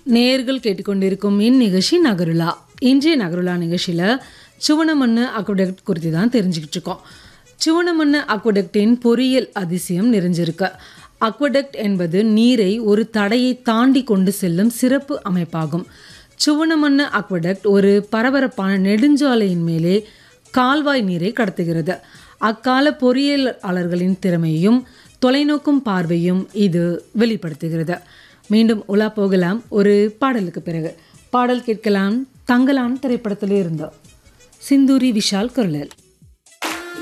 நேர்கள் கேட்டுக்கொண்டிருக்கும் இந்நிகழ்ச்சி நகருலா இன்றைய நகருலா நிகழ்ச்சியில் சுவனமண்ணு அக்வடக்ட் குறித்து தான் தெரிஞ்சுக்கிட்டு இருக்கோம் சுவனமண்ணு அக்வடக்டின் பொறியியல் அதிசயம் நிறைஞ்சிருக்கு அக்வடக்ட் என்பது நீரை ஒரு தடையை தாண்டி கொண்டு செல்லும் சிறப்பு அமைப்பாகும் சுவனமண்ணு அக்வடக்ட் ஒரு பரபரப்பான நெடுஞ்சாலையின் மேலே கால்வாய் நீரை கடத்துகிறது அக்கால பொறியியலாளர்களின் திறமையும் தொலைநோக்கும் பார்வையும் இது வெளிப்படுத்துகிறது மீண்டும் உலா போகலாம் ஒரு பாடலுக்கு பிறகு பாடல் கேட்கலாம் தங்கலான் திரைப்படத்திலே இருந்தோம் சிந்தூரி விஷால் குரலில்